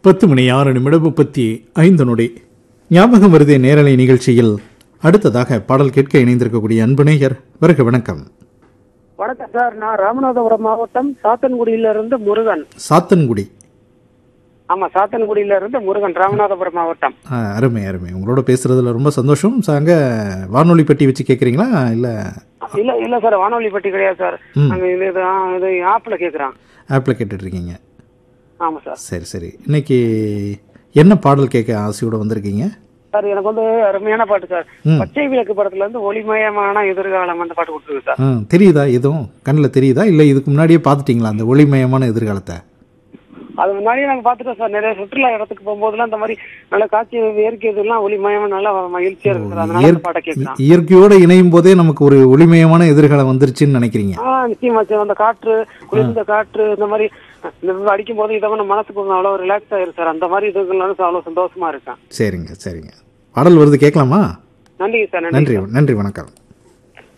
பத்து மணி ஆறு நிமிடம் முப்பத்தி ஐந்து நொடி ஞாபகம் வருதே நேரலை நிகழ்ச்சியில் அடுத்ததாக பாடல் கேட்க இணைந்திருக்கக்கூடிய அன்பு நேயர் வருக வணக்கம் வணக்கம் சார் நான் ராமநாதபுரம் மாவட்டம் சாத்தன்குடியில இருந்து முருகன் சாத்தன்குடி ஆமா சாத்தன்குடியில இருந்து முருகன் ராமநாதபுரம் மாவட்டம் ஆ, அருமை அருமை உங்களோட பேசுறதுல ரொம்ப சந்தோஷம் ச- அங்க வானொலி பெட்டி வச்சு கேட்குறீங்களா இல்லை இல்ல இல்ல சார் வானொலி பட்டி கிடையாது சார் ம். நாங்க இது இது, ஆ, இது ஆப்ல கேக்குறான் ஆப்பில் கேட்டுட்டு இருக்கீங்க ஆமா சார் சரி சரி இன்னைக்கு என்ன பாடல் கேட்க ஆசையோட வந்திருக்கீங்க சார் எனக்கு வந்து அருமையான பாட்டு சார் ம். பச்சை விளக்கு படத்துல இருந்து ஒளிமயமான எதிர்காலம் அந்த பாட்டு கொடுத்துருக்கு சார் ஆ தெரியுதா எதுவும் கண்ணில் தெரியுதா இல்லை இதுக்கு முன்னாடியே பார்த்துட்டீங்களா அந்த ஒளிமயமான எதிர்காலத்தை அது முன்னாடியே நாங்க பாத்துட்டோம் சார் நிறைய சுற்றுலா இடத்துக்கு போகும்போதெல்லாம் இந்த மாதிரி நல்ல காட்சி இயற்கை இதெல்லாம் ஒளிமயமா நல்லா மகிழ்ச்சியா இருக்கு சார் அதனால அந்த பாட்டை கேட்கலாம் இயற்கையோட இணையும் போதே நமக்கு ஒரு ஒளிமயமான எதிர்காலம் வந்துருச்சுன்னு நினைக்கிறீங்க ஆ நிச்சயமா சார் அந்த காற்று குளிர்ந்த காற்று இந்த மாதிரி இந்த அடிக்கும் போது இதை நம்ம மனசுக்கு கொஞ்சம் அவ்வளவு ரிலாக்ஸ் ஆயிரும் சார் அந்த மாதிரி இதுகள்லாம் அவ்வளவு சந்தோஷமா இருக்கேன் சரிங்க சரிங்க பாடல் வருது கேட்கலாமா நன்றி சார் நன்றி நன்றி நன்றி வணக்கம்